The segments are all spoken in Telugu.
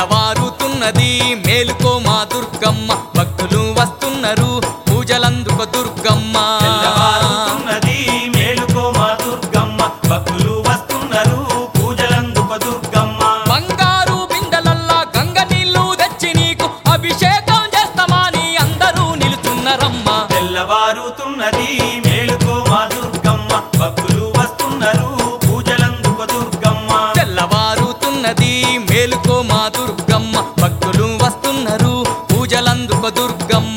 తెల్లవారుతున్నది మేలుకో మా దుర్గమ్మ భక్తులు వస్తున్నారు పూజలందుకో దుర్గమ్మ తెల్లవారుతున్నది మేలుకో మా దుర్గమ్మ భక్తులు వస్తున్నారు పూజలందుక దుర్గమ్మ బంగారు బిందెలల్లా గంగ నీళ్లు తెచ్చి నీకు అభిషేకం చేస్తామని అందరూ నిలుచున్నారమ్మా తెల్లవారుతున్నది మేలుకో మా దుర్గమ్మ భక్తులు వస్తున్నారు పూజలందుక దుర్గమ్మ తెల్లవారుతున్నది మేలుకో మా దుర్గమ్మ భక్తులు వస్తున్నారు పూజలందుకో దుర్గమ్మ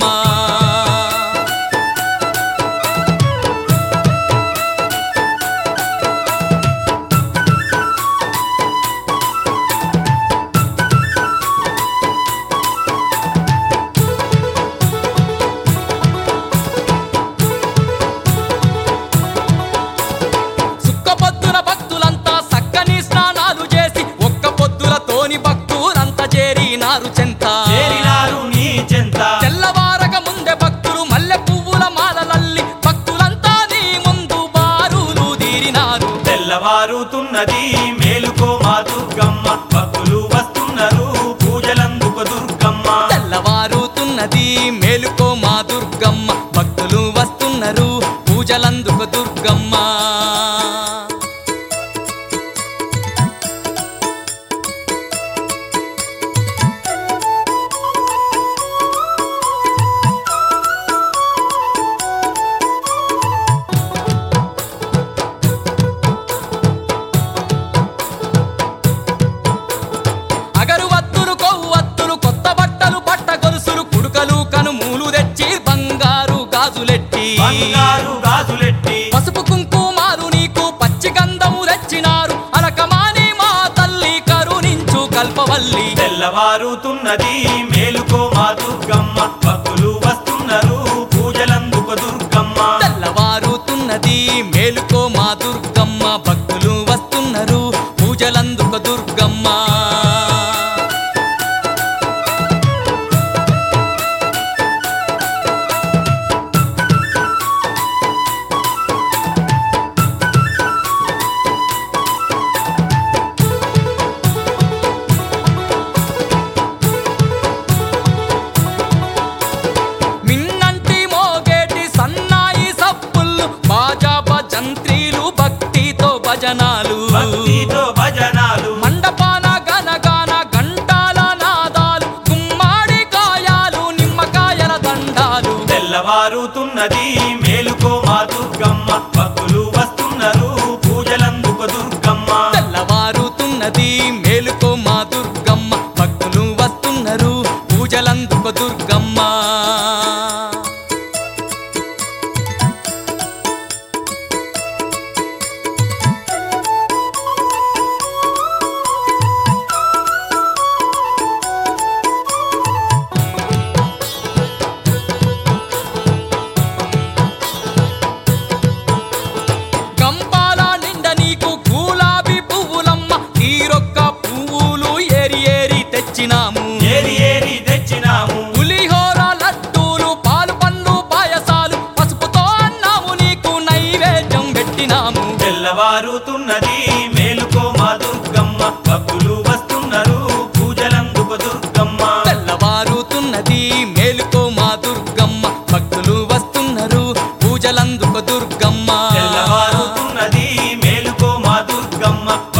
సుక్క పొద్దున భక్తులంతా సక్కని స్నానాలు చేసి ఒక్క పొద్దులతోని భక్తులంతా చేరినారు చెంత చేరినారు నీ చెంత తెల్లవారక ముందే భక్తులు మల్లె పువ్వుల మాలలల్లి భక్తులంతా నీ ముందు బారులు తీరినారు తెల్లవారుతున్నది మేలుకో మా దుర్గమ్మ భక్తులు వస్తున్నారు పూజలందుక దుర్గమ్మ తెల్లవారుతున్నది మేలుకో మా దుర్గమ్మ భక్తులు వస్తున్నారు పూజలందుకు దుర్గమ్మ అగరు వత్తులు కొవ్వు వత్తులు కొత్త బట్టలు పట్ట గొలుసులు కుడుకలు కనుమూలు తెచ్చి బంగారు గాజులెట్టి బంగారు గాజులెట్టి పసుపు కుంకుమాలు నీకు పచ్చి గంధము తెచ్చినారు అలకమాని మా తల్లి కరుణించు కల్పవల్లి తెల్లవారుతున్నది మేలుకో మా దుర్గమ్మ భక్తులు వస్తున్నారు పూజలందుక దుర్గమ్మ తెల్లవారుతున్నది మేలుకో మా దుర్గమ్మ భక్తులు వస్తున్నారు పూజలందుకు దుర్గమ్మ మిన్నంటి మోగేటి సన్నాయి సప్పుళ్ళు బాజా భజంత్రీలు భక్తితో భజనాలు భక్తితో భజనాలు మండపాన గనగాన గంటాల నాదాలు గుమ్మాడి కాయాలు నిమ్మకాయల దండాలు తెల్లవారుతున్నది మేలుకో మా దుర్గమ్మ భక్తులు వస్తున్నారు పూజలందుక దుర్గమ్మ తెల్లవారుతున్నది మేలుకో మా దుర్గమ్మ భక్తులు వస్తున్నారు పూజలందుకు దుర్గమ్మ కంపాల నిండ నీకు గులాబీ పువ్వులమ్మ తీరొక్క పువ్వులు ఏరి ఏరి తెచ్చినాము ఏరి ఏరి తెచ్చినాము పులిహోర లడ్డూలు పాలు పండ్లు పాయసాలు పసుపుతో అన్నాము నీకు నైవేద్యం పెట్టినాము తెల్లవారుతున్నది మేలుకో మా దుర్గమ్మ భక్తులు వస్తున్నారు పూజలందుక దుర్గమ్మ తెల్లవారుతున్నది మేలుకో మా దుర్గమ్మ భక్తులు వస్తున్నారు పూజలందుకు దుర్గమ్మ తెల్లవారుతున్నది మేలుకో మా దుర్గమ్మ